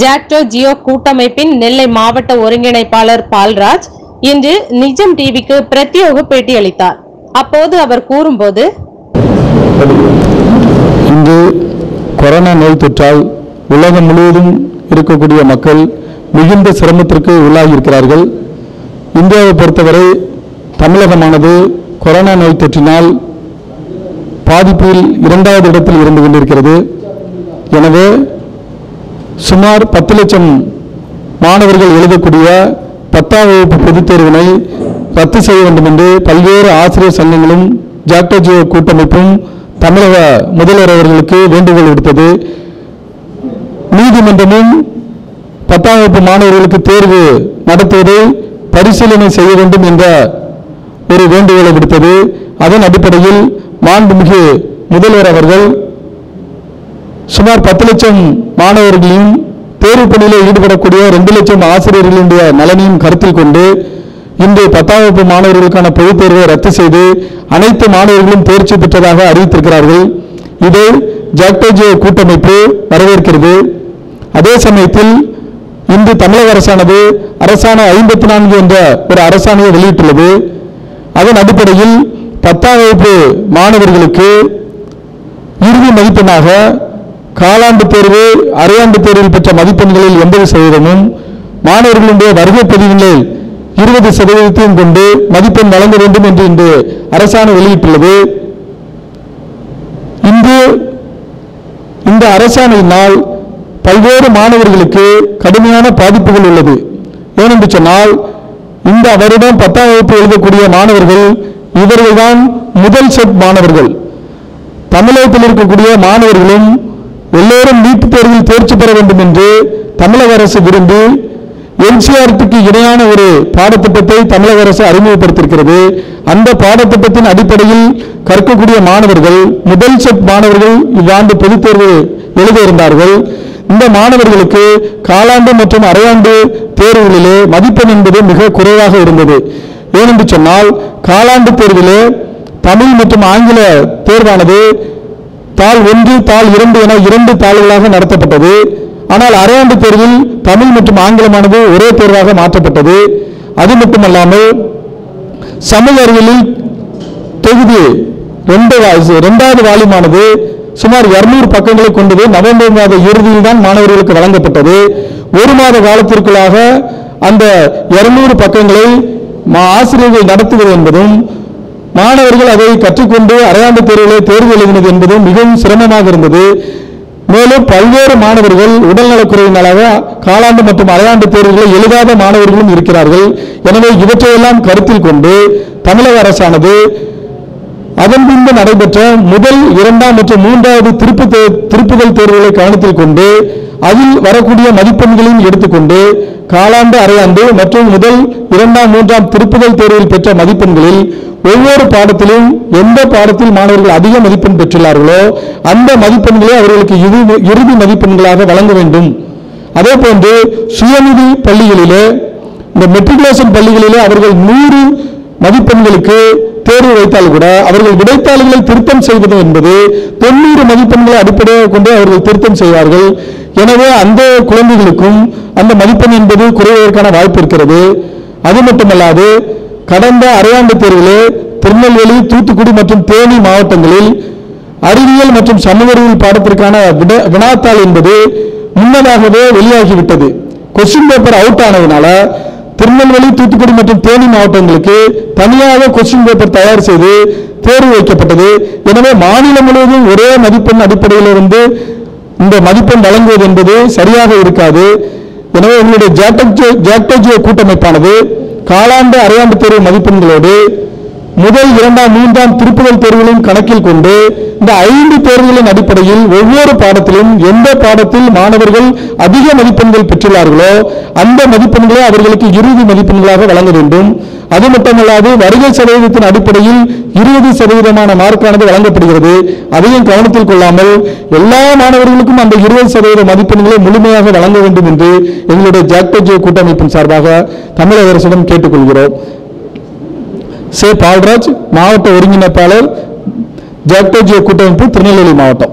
ஜாக்டோ ஜியோ கூட்டமைப்பின் நெல்லை மாவட்ட ஒருங்கிணைப்பாளர் பால்ராஜ் இன்று நிஜம் டிவிக்கு பிரத்யோக பேட்டியளித்தார் அப்போது அவர் கூறும்போது இன்று கொரோனா நோய் தொற்றால் உலகம் முழுவதும் இருக்கக்கூடிய மக்கள் மிகுந்த சிரமத்திற்கு உள்ளாகி இருக்கிறார்கள் இந்தியாவை பொறுத்தவரை தமிழகமானது கொரோனா நோய் தொற்றினால் பாதிப்பில் இரண்டாவது இடத்தில் இருந்து கொண்டிருக்கிறது எனவே சுமார் பத்து லட்சம் மாணவர்கள் எழுதக்கூடிய பத்தாம் வகுப்பு பொதுத் தேர்வினை ரத்து செய்ய வேண்டும் என்று பல்வேறு ஆசிரியர் சங்கங்களும் ஜாக்டோஜியோ கூட்டமைப்பும் தமிழக முதல்வர் அவர்களுக்கு வேண்டுகோள் விடுத்தது நீதிமன்றமும் பத்தாம் வகுப்பு மாணவர்களுக்கு தேர்வு நடத்துவதை பரிசீலனை செய்ய வேண்டும் என்ற ஒரு வேண்டுகோளை விடுத்தது அதன் அடிப்படையில் மாண்புமிகு முதல்வர் அவர்கள் சுமார் பத்து லட்சம் மாணவர்களையும் தேர்வு பணியில் ஈடுபடக்கூடிய ரெண்டு லட்சம் ஆசிரியர்களுடைய நலனையும் கருத்தில் கொண்டு இன்று பத்தாம் வகுப்பு மாணவர்களுக்கான பொதுத் தேர்வை ரத்து செய்து அனைத்து மாணவர்களும் தேர்ச்சி பெற்றதாக அறிவித்திருக்கிறார்கள் இதை ஜாக்டோஜியோ கூட்டமைப்பு வரவேற்கிறது அதே சமயத்தில் இன்று தமிழக அரசானது அரசாணை ஐம்பத்தி நான்கு என்ற ஒரு அரசாணையை வெளியிட்டுள்ளது அதன் அடிப்படையில் பத்தாம் வகுப்பு மாணவர்களுக்கு இறுதி மதிப்பெண்ணாக காலாண்டு தேர்வு அரையாண்டு தேர்வில் பெற்ற மதிப்பெண்களில் எண்பது சதவீதமும் மாணவர்களுடைய வருகை பதிவுகளில் இருபது சதவீதத்தையும் கொண்டு மதிப்பெண் வழங்க வேண்டும் என்று இன்று அரசாணை வெளியிட்டுள்ளது இன்று இந்த அரசாணையினால் பல்வேறு மாணவர்களுக்கு கடுமையான பாதிப்புகள் உள்ளது ஏனென்று சொன்னால் இந்த வருடம் பத்தாம் வகுப்பு எழுதக்கூடிய மாணவர்கள் இவர்கள்தான் முதல் செட் மாணவர்கள் தமிழகத்தில் இருக்கக்கூடிய மாணவர்களும் எல்லோரும் நீட்டுத் தேர்வில் தேர்ச்சி பெற வேண்டும் என்று தமிழக அரசு விரும்பி என்சிஆர்டிக்கு இணையான ஒரு பாடத்திட்டத்தை தமிழக அரசு அறிமுகப்படுத்தியிருக்கிறது அந்த பாடத்திட்டத்தின் அடிப்படையில் கற்கக்கூடிய மாணவர்கள் முதல் செட் மாணவர்கள் இவ்வாண்டு பொதுத் தேர்வு எழுத இருந்தார்கள் இந்த மாணவர்களுக்கு காலாண்டு மற்றும் அரையாண்டு தேர்வுகளிலே மதிப்பெண் என்பது மிக குறைவாக இருந்தது ஏனென்று சொன்னால் காலாண்டு தேர்விலே தமிழ் மற்றும் ஆங்கில தேர்வானது தாள் ஒன்று தாள் இரண்டு என இரண்டு தாள்களாக நடத்தப்பட்டது ஆனால் அரையாண்டு தேர்வில் தமிழ் மற்றும் ஆங்கிலமானது ஒரே தேர்வாக மாற்றப்பட்டது அது மட்டுமல்லாமல் சமூக அறிவியலில் தொகுதி ரெண்டு வா- இரண்டாவது வால்யூமானது சுமார் 200 பக்கங்களை கொண்டது நவம்பர் மாத இறுதியில் தான் மாணவர்களுக்கு வழங்கப்பட்டது ஒரு மாத காலத்திற்குள்ளாக அந்த 200 பக்கங்களை மா- ஆசிரியர்கள் நடத்துவது என்பதும் மாணவர்கள் அதை கற்றுக்கொண்டு அரையாண்டு தேர்விலே தேர்வு எழுதினது என்பதும் மிகவும் சிரமமாக இருந்தது மேலும் பல்வேறு மாணவர்கள் உடல்நலக்குறைவினாலாக காலாண்டு மற்றும் அரையாண்டு தேர்வுகளை எழுதாத மாணவர்களும் இருக்கிறார்கள் எனவே இவற்றையெல்லாம் கருத்தில் கொண்டு தமிழக அரசானது அதன் பின்பு நடைபெற்ற முதல் இரண்டாம் மற்றும் மூன்றாவது திருப்பு தே- திருப்புதல் தேர்வுகளை கவனத்தில் கொண்டு அதில் வரக்கூடிய மதிப்பெண்களையும் எடுத்துக்கொண்டு காலாண்டு அரையாண்டு மற்றும் முதல் இரண்டாம் மூன்றாம் திருப்புதல் தேர்வில் பெற்ற மதிப்பெண்களில் ஒவ்வொரு பாடத்திலும் எந்த பாடத்தில் மாணவர்கள் அதிக மதிப்பெண் பெற்றுள்ளார்களோ அந்த மதிப்பெண்களை அவர்களுக்கு இறுதி இறுதி மதிப்பெண்களாக வழங்க வேண்டும் அதே போன்று சுயநிதி பள்ளிகளிலே இந்த மெட்ரிகுலேஷன் பள்ளிகளிலே அவர்கள் நூறு மதிப்பெண்களுக்கு தேர்வு வைத்தால் கூட அவர்கள் விடைத்தாள்களை திருத்தம் செய்வது என்பது தொண்ணூறு மதிப்பெண்களை அடிப்படையாக கொண்டு அவர்கள் திருத்தம் செய்வார்கள் எனவே அந்த குழந்தைகளுக்கும் அந்த மதிப்பெண் என்பது குறைவதற்கான வாய்ப்பு இருக்கிறது அது மட்டுமல்லாது கடந்த அரையாண்டு தேர்விலே திருநெல்வேலி தூத்துக்குடி மற்றும் தேனி மாவட்டங்களில் அறிவியல் மற்றும் சமூக அறிவியல் பாடத்திற்கான விட- வினாத்தாள் என்பது முன்னதாகவே வெளியாகிவிட்டது கொஸ்டின் பேப்பர் அவுட் ஆனதுனால திருநெல்வேலி தூத்துக்குடி மற்றும் தேனி மாவட்டங்களுக்கு தனியாக கொஸ்டின் பேப்பர் தயார் செய்து தேர்வு வைக்கப்பட்டது எனவே மாநிலம் முழுவதும் ஒரே மதிப்பெண் அடிப்படையில் இருந்து இந்த மதிப்பெண் வழங்குவது என்பது சரியாக இருக்காது எனவே உங்களுடைய ஜாக்டோஜியோ ஜாக்டோஜியோ கூட்டமைப்பானது காலாண்டு அரையாண்டு தேர்வு மதிப்பெண்களோடு முதல் இரண்டாம் மூன்றாம் திருப்புதல் தேர்வுகளையும் கணக்கில் கொண்டு இந்த ஐந்து தேர்வுகளின் அடிப்படையில் ஒவ்வொரு பாடத்திலும் எந்த பாடத்தில் மாணவர்கள் அதிக மதிப்பெண்கள் பெற்றுள்ளார்களோ அந்த மதிப்பெண்களை அவர்களுக்கு இறுதி மதிப்பெண்களாக வழங்க வேண்டும் அது மட்டுமல்லாது வருகை சதவீதத்தின் அடிப்படையில் இருபது சதவீதமான மார்க்கானது வழங்கப்படுகிறது அதையும் கவனத்தில் கொள்ளாமல் எல்லா மாணவர்களுக்கும் அந்த இருபது சதவீத மதிப்பெண்களை முழுமையாக வழங்க வேண்டும் என்று எங்களுடைய ஜாக்டோஜியோ கூட்டமைப்பின் சார்பாக தமிழக அரசிடம் கேட்டுக்கொள்கிறோம் சே பால்ராஜ் மாவட்ட ஒருங்கிணைப்பாளர் ஜாக்டோஜியோ கூட்டமைப்பு திருநெல்வேலி மாவட்டம்